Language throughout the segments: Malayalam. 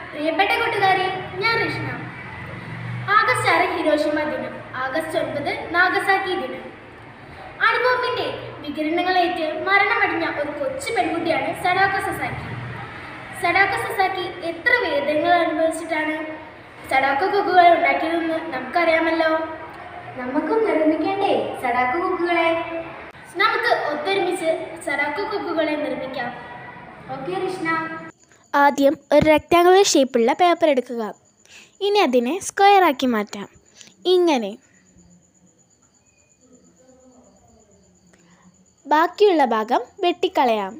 പ്രിയപ്പെട്ട കൂട്ടുകാരെ ഞാൻ കൃഷ്ണ ആഗസ്റ്റ് ആറ് ഹിരോഷിമ ദിനം ആഗസ്റ്റ് ഒൻപത് നാഗസാക്കി ദിനം അണുബോംബിന്റെ വികിരണങ്ങളേറ്റ് മരണമടിഞ്ഞ ഒരു കൊച്ചു പെൺകുട്ടിയാണ് സഡാക്കോ സസാക്കി സഡാക്കോ സസാക്കി എത്ര വേദനകൾ അനുഭവിച്ചിട്ടാണ് സഡാക്കോ കുക്കുകൾ ഉണ്ടാക്കിയതെന്ന് നമുക്കറിയാമല്ലോ നമുക്കും നിർമ്മിക്കണ്ടേ സടാക്കു കുക്കുകളെ നമുക്ക് ഒത്തൊരുമിച്ച് സഡാക്കോ കുക്കുകളെ നിർമ്മിക്കാം ഓക്കെ കൃഷ്ണ ആദ്യം ഒരു റെക്റ്റാങ്കുലർ ഷേപ്പുള്ള പേപ്പർ എടുക്കുക ഇനി അതിനെ സ്ക്വയർ ആക്കി മാറ്റാം ഇങ്ങനെ ബാക്കിയുള്ള ഭാഗം വെട്ടിക്കളയാം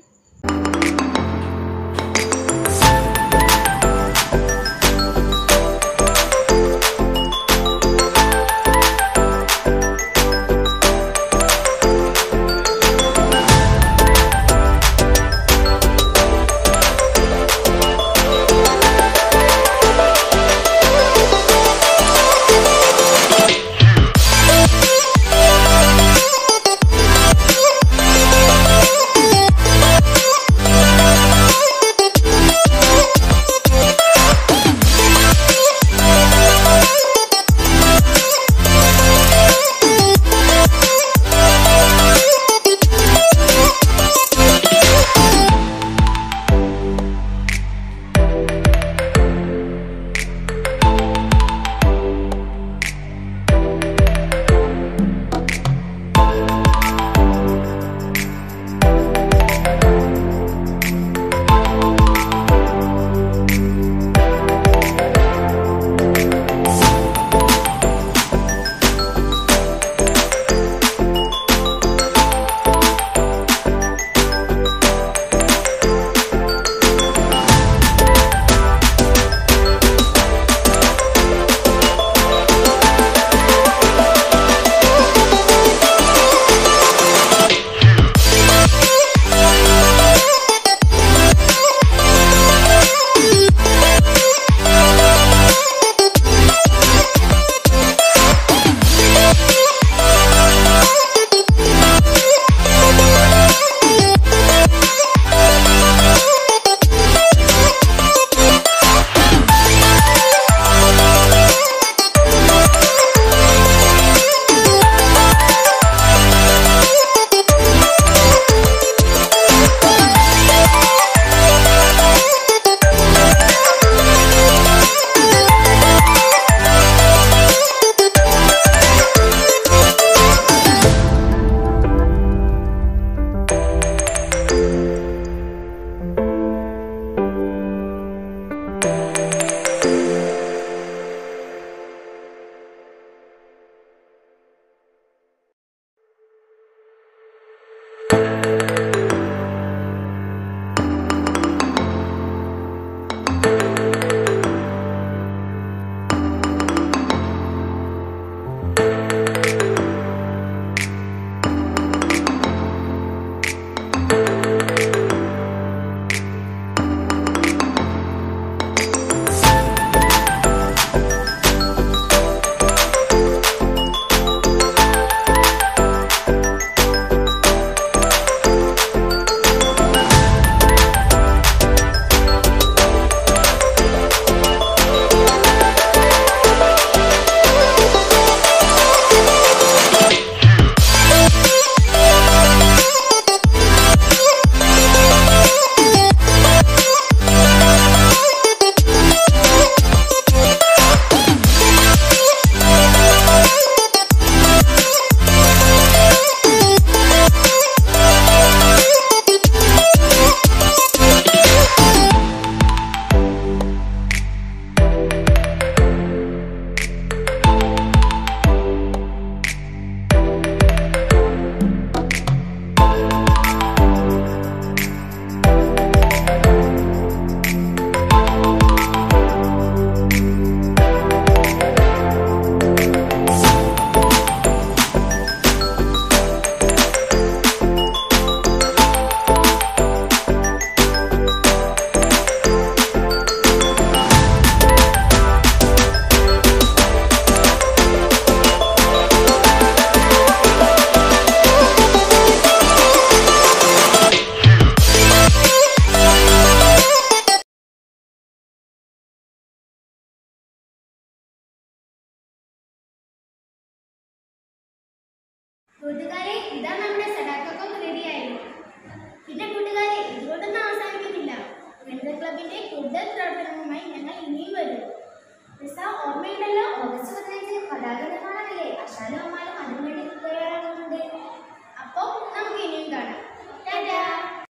കൂട്ടുകാരെ ഇതാ നമ്മുടെ സടാക്കൊക്കെ റെഡിയായി പിന്നെ കൂട്ടുകാരെ ഇതുകൊണ്ടൊന്നും അവസാനിക്കുന്നില്ല വനിതാ ക്ലബിന്റെ കൂടുതൽ പ്രവർത്തനങ്ങളുമായി ഞങ്ങൾ ഇനിയും വരും നിസ ഓർമ്മയുണ്ടല്ലോ ഓഗസ്റ്റ് പതിനഞ്ച് പതാക നിർമ്മാണമല്ലേ അശാലു അമ്മ